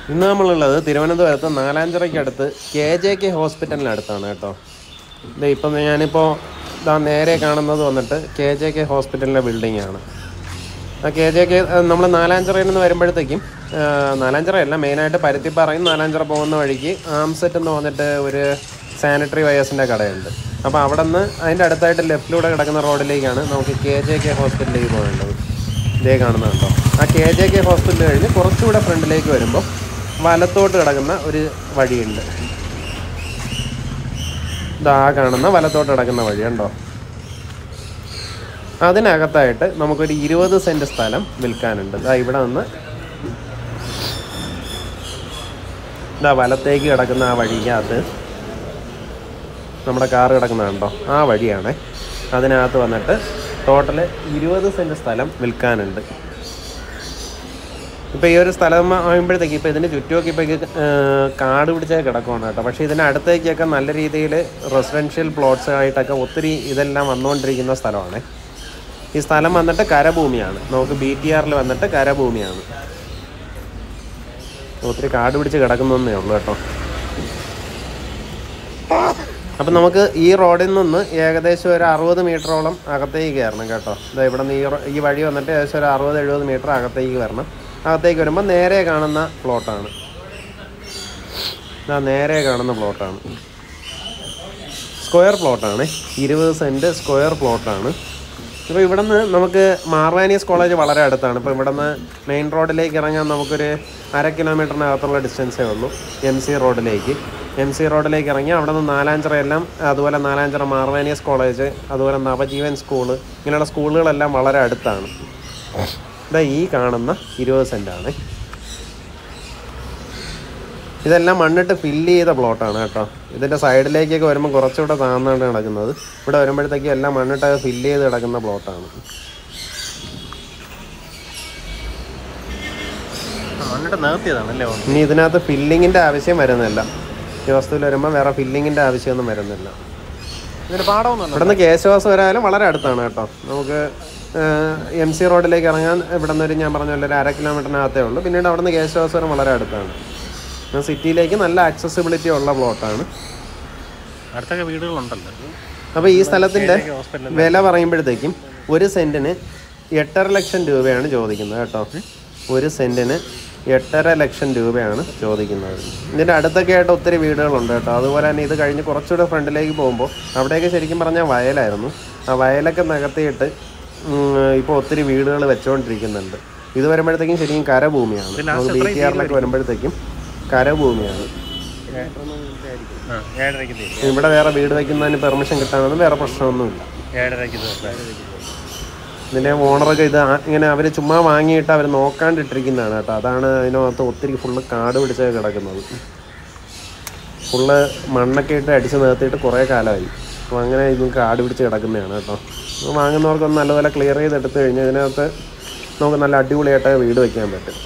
ഇന്ന് നമ്മളുള്ളത് തിരുവനന്തപുരത്ത് നാലാഞ്ചിറയ്ക്കടുത്ത് കെ ജെ കെ ഹോസ്പിറ്റലിനടുത്താണ് കേട്ടോ ഇത് ഇപ്പം ഞാനിപ്പോൾ ഇതാ നേരെ കാണുന്നത് വന്നിട്ട് കെ ജെ കെ ഹോസ്പിറ്റലിൻ്റെ ബിൽഡിംഗ് ആണ് ആ കെ ജെ കെ നമ്മൾ നാലാഞ്ചിറയിൽ നിന്ന് വരുമ്പോഴത്തേക്കും ആ, നാലാഞ്ചിറയല്ല മെയിനായിട്ട് പരുത്തിപ്പാറയും നാലാഞ്ചിറ പോകുന്ന വഴിക്ക് ആംസെറ്റ് എന്ന് വന്നിട്ട് ഒരു സാനിറ്ററി വയേഴ്സിൻ്റെ കടയുണ്ട് അപ്പോൾ അവിടെ നിന്ന് അതിൻ്റെ അടുത്തായിട്ട് ലെഫ്റ്റിലൂടെ കിടക്കുന്ന റോഡിലേക്കാണ് നമുക്ക് കെ ജെ കെ ഹോസ്പിറ്റലിലേക്ക് പോകേണ്ടത് ഇതേ കാണുന്നുണ്ടോ ആ കെ ജെ കെ ഹോസ്പിറ്റൽ കഴിഞ്ഞ് കുറച്ചുകൂടെ ഫ്രണ്ടിലേക്ക് വരുമ്പോൾ വലത്തോട്ട് കിടക്കുന്ന ഒരു വഴിയുണ്ട് ഇതാ കാണുന്ന വലത്തോട്ട് കിടക്കുന്ന വഴി ഉണ്ടോ അതിനകത്തായിട്ട് നമുക്കൊരു ഇരുപത് സെന്റ് സ്ഥലം വിൽക്കാനുണ്ട് ഇതാ ഇവിടെ നിന്ന് ഇതാ വലത്തേക്ക് കിടക്കുന്ന ആ വഴിക്കകത്ത് നമ്മുടെ കാറ് കിടക്കുന്നതുണ്ടോ ആ വഴിയാണേ അതിനകത്ത് വന്നിട്ട് ടോട്ടൽ ഇരുപത് സെന്റ് സ്ഥലം വിൽക്കാനുണ്ട് ഇപ്പോൾ ഈ ഒരു സ്ഥലം ആകുമ്പോഴത്തേക്ക് ഇപ്പോൾ ഇതിന് ചുറ്റുമൊക്കെ ഇപ്പോൾ ഇത്, ഏർ, കാട് പിടിച്ച കിടക്കുകയാണ് കേട്ടോ പക്ഷേ ഇതിന് അടുത്തേക്കൊക്കെ നല്ല രീതിയിൽ റെസിഡൻഷ്യൽ പ്ലോട്ട്സ് ആയിട്ടൊക്കെ ഒത്തിരി ഇതെല്ലാം വന്നുകൊണ്ടിരിക്കുന്ന സ്ഥലമാണ് ഈ സ്ഥലം വന്നിട്ട് കരഭൂമിയാണ് നമുക്ക് ബി ടി ആറിൽ വന്നിട്ട് കരഭൂമിയാണ് ഒത്തിരി കാട് പിടിച്ച് കിടക്കുന്നേ ഉള്ളൂ കേട്ടോ അപ്പം നമുക്ക് ഈ റോഡിൽ നിന്ന് ഏകദേശം ഒരു അറുപത് മീറ്ററോളം അകത്തേക്ക് കയറണം കേട്ടോ ഇതാ ഇവിടെ നിന്ന് ഈ റോ- ഈ വഴി വന്നിട്ട് ഏകദേശം ഒരു അറുപത് എഴുപത് മീറ്റർ അകത്തേക്ക് വരണം അകത്തേക്ക് വരുമ്പോൾ നേരെ കാണുന്ന പ്ലോട്ടാണ് ഇതാ നേരെ കാണുന്ന പ്ലോട്ടാണ് സ്ക്വയർ പ്ലോട്ടാണ് ഇരുപത് സെൻറ്റ് സ്ക്വയർ പ്ലോട്ടാണ് ഇപ്പോൾ ഇവിടെ നിന്ന് നമുക്ക് മാർവാനീസ് കോളേജ് വളരെ അടുത്താണ് ഇപ്പോൾ ഇവിടെ നിന്ന് മെയിൻ റോഡിലേക്ക് ഇറങ്ങാൻ നമുക്കൊരു അര കിലോമീറ്ററിനകത്തുള്ള ഡിസ്റ്റൻസേ ഉള്ളൂ എം സി റോഡിലേക്ക് എം സി റോഡിലേക്ക് ഇറങ്ങി അവിടെ നിന്ന് നാലാഞ്ചിറ എല്ലാം അതുപോലെ നാലാഞ്ചിറ മാർവാനീസ് കോളേജ് അതുപോലെ നവജീവൻ സ്കൂള് ഇങ്ങനെയുള്ള സ്കൂളുകളെല്ലാം വളരെ അടുത്താണ് ഇതാ ഈ കാണുന്ന ഇരുപത് സെൻറ്റാണ് ഇതെല്ലാം മണ്ണിട്ട് ഫില്ല് ചെയ്ത പ്ലോട്ടാണ് കേട്ടോ ഇതിൻ്റെ സൈഡിലേക്കൊക്കെ വരുമ്പോൾ കുറച്ചുകൂടെ താന്നാണ് കിടക്കുന്നത് ഇവിടെ വരുമ്പോഴത്തേക്കും എല്ലാം മണ്ണിട്ട് ഫില്ല് ചെയ്ത് കിടക്കുന്ന പ്ലോട്ടാണ് മണ്ണിട്ട് നിർത്തിയതാണല്ലേ ഇനി ഇതിനകത്ത് ഫില്ലിങ്ങിൻ്റെ ആവശ്യം വരുന്നില്ല ഈ വസ്തുവിൽ വരുമ്പോൾ വേറെ ഫില്ലിങ്ങിൻ്റെ ആവശ്യമൊന്നും വരുന്നില്ല ഇതിന് പാടമൊന്നുമല്ല ഇവിടെ നിന്ന് കേശവാസം വരാനും വളരെ അടുത്താണ് കേട്ടോ നമുക്ക് എം സി റോഡിലേക്ക് ഇറങ്ങാൻ ഇവിടെ നിന്ന് ഒരു ഞാൻ പറഞ്ഞ പോലെ ഒരു അര കിലോമീറ്ററിനകത്തേ ഉള്ളൂ പിന്നീട് അവിടെ നിന്ന് കേശവാസുരം വളരെ അടുത്താണ് പിന്നെ സിറ്റിയിലേക്ക് നല്ല ആക്സസിബിലിറ്റി ഉള്ള പ്ലോട്ടാണ് അടുത്തൊക്കെ വീടുകളുണ്ടല്ലോ അപ്പോൾ ഈ സ്ഥലത്തിൻ്റെ ഹോസ്പിറ്റൽ വില പറയുമ്പോഴത്തേക്കും ഒരു സെൻറ്റിന് എട്ടര ലക്ഷം രൂപയാണ് ചോദിക്കുന്നത് കേട്ടോ ഒരു സെൻറ്റിന് എട്ടര ലക്ഷം രൂപയാണ് ചോദിക്കുന്നത് ഇതിൻ്റെ അടുത്തൊക്കെ ആയിട്ട് ഒത്തിരി വീടുകളുണ്ട് കേട്ടോ അതുപോലെ തന്നെ ഇത് കഴിഞ്ഞ് കുറച്ചുകൂടെ ഫ്രണ്ടിലേക്ക് പോകുമ്പോൾ അവിടെയൊക്കെ ശരിക്കും പറഞ്ഞാൽ വയലായിരുന്നു ആ വയലൊക്കെ നികത്തിയിട്ട് ഇപ്പോൾ ഒത്തിരി വീടുകൾ വെച്ചുകൊണ്ടിരിക്കുന്നുണ്ട് ഇത് വരുമ്പോഴത്തേക്കും ശരിക്കും കരഭൂമിയാണ് നമ്മൾ ബി ടി ആറിലൊക്കെ വരുമ്പോഴത്തേക്കും കരഭൂമിയാണ് ആ ഏഴരയ്ക്ക് തീരും ഇവിടെ വേറെ വീട് വയ്ക്കുന്നതിന് പെർമിഷൻ കിട്ടാനൊന്നും വേറെ പ്രശ്നമൊന്നുമില്ല ഏഴരയ്ക്ക് തീർത്തായിരുന്നു ഇതിൻ്റെ ഓണറൊക്കെ ഇത് ആ- ഇങ്ങനെ അവർ ചുമ്മാ വാങ്ങിയിട്ട് അവർ നോക്കാണ്ടിട്ടിരിക്കുന്നതാണ് കേട്ടോ അതാണ് അതിനകത്ത് ഒത്തിരി ഫുള്ള് കാട് പിടിച്ച് കിടക്കുന്നത് ഫുള്ള് മണ്ണൊക്കെ ഇട്ട് അടിച്ച് നിർത്തിയിട്ട് കുറേ കാലമായി അപ്പോൾ അങ്ങനെ ഇതും കാട് പിടിച്ച് കിടക്കുന്നതാണ് കേട്ടോ അപ്പോൾ വാങ്ങുന്നവർക്കൊന്ന് നല്ലപോലെ ക്ലിയർ ചെയ്ത് എടുത്തു കഴിഞ്ഞാൽ ഇതിനകത്ത് നമുക്ക് നല്ല അടിപൊളിയായിട്ട് വീട് വയ്ക്കാൻ പറ്റും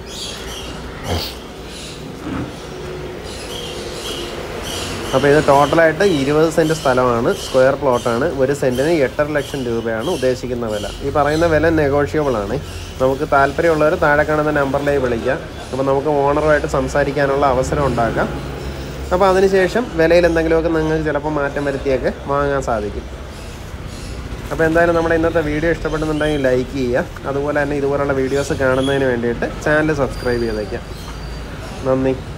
അപ്പോൾ ഇത് ടോട്ടലായിട്ട് ഇരുപത് സെൻറ്റ് സ്ഥലമാണ് സ്ക്വയർ പ്ലോട്ടാണ് ഒരു സെൻറ്റിന് എട്ടര ലക്ഷം രൂപയാണ് ഉദ്ദേശിക്കുന്ന വില ഈ പറയുന്ന വില നെഗോഷ്യബിൾ ആണ് നമുക്ക് താല്പര്യമുള്ളവർ താഴെ കാണുന്ന നമ്പറിലേക്ക് വിളിക്കാം അപ്പോൾ നമുക്ക് ഓണറുമായിട്ട് സംസാരിക്കാനുള്ള അവസരം ഉണ്ടാക്കാം അപ്പോൾ അതിനുശേഷം വിലയിൽ എന്തെങ്കിലുമൊക്കെ നിങ്ങൾക്ക് ചിലപ്പോൾ മാറ്റം വരുത്തിയൊക്കെ വാങ്ങാൻ സാധിക്കും അപ്പോൾ എന്തായാലും നമ്മുടെ ഇന്നത്തെ വീഡിയോ ഇഷ്ടപ്പെടുന്നുണ്ടെങ്കിൽ ലൈക്ക് ചെയ്യുക അതുപോലെ തന്നെ ഇതുപോലുള്ള വീഡിയോസ് കാണുന്നതിന് വേണ്ടിയിട്ട് ചാനൽ സബ്സ്ക്രൈബ് ചെയ്തേക്കാം നന്ദി